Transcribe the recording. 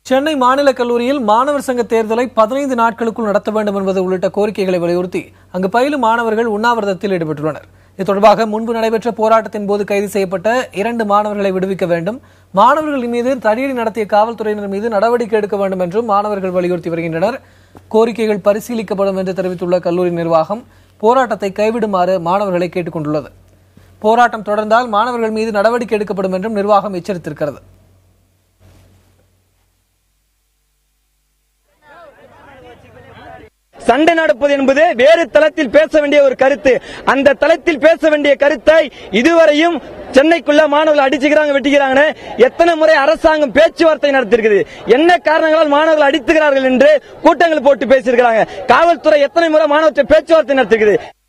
சென்னை மாநில கல்லூரியில் மாணவர் சங்க தேர்தலை பதினைந்து நாட்களுக்குள் நடத்த வேண்டும் என்பது உள்ளிட்ட கோரிக்கைகளை வலியுறுத்தி அங்கு பயிலும் மாணவர்கள் உண்ணாவிரதத்தில் ஈடுபட்டுள்ளனர் இது தொடர்பாக முன்பு நடைபெற்ற போராட்டத்தின் போது கைது செய்யப்பட்ட இரண்டு மாணவர்களை விடுவிக்க வேண்டும் மாணவர்கள் மீது தடியடி நடத்திய காவல்துறையினர் மீது நடவடிக்கை எடுக்க வேண்டும் என்றும் மாணவர்கள் வலியுறுத்தி வருகின்றனர் கோரிக்கைகள் பரிசீலிக்கப்படும் என்று தெரிவித்துள்ள கல்லூரி நிர்வாகம் போராட்டத்தை கைவிடுமாறு மாணவர்களை கேட்டுக் கொண்டுள்ளது போராட்டம் தொடர்ந்தால் மாணவர்கள் மீது நடவடிக்கை எடுக்கப்படும் என்றும் நிர்வாகம் எச்சரித்திருக்கிறது சண்டை நடப்பது என்பது வேறு தளத்தில் பேச வேண்டிய ஒரு கருத்து அந்த தளத்தில் பேச வேண்டிய கருத்தை இதுவரையும் சென்னைக்குள்ள மாணவர்கள் அடிச்சுக்கிறாங்க வெட்டிக்கிறாங்கன்னு எத்தனை முறை அரசாங்கம் பேச்சுவார்த்தை நடத்திருக்குது என்ன காரணங்களால் மாணவர்கள் அடித்துகிறார்கள் என்று கூட்டங்கள் போட்டு பேசியிருக்கிறாங்க காவல்துறை எத்தனை முறை மாணவர்கிட்ட பேச்சுவார்த்தை நடத்திருக்குது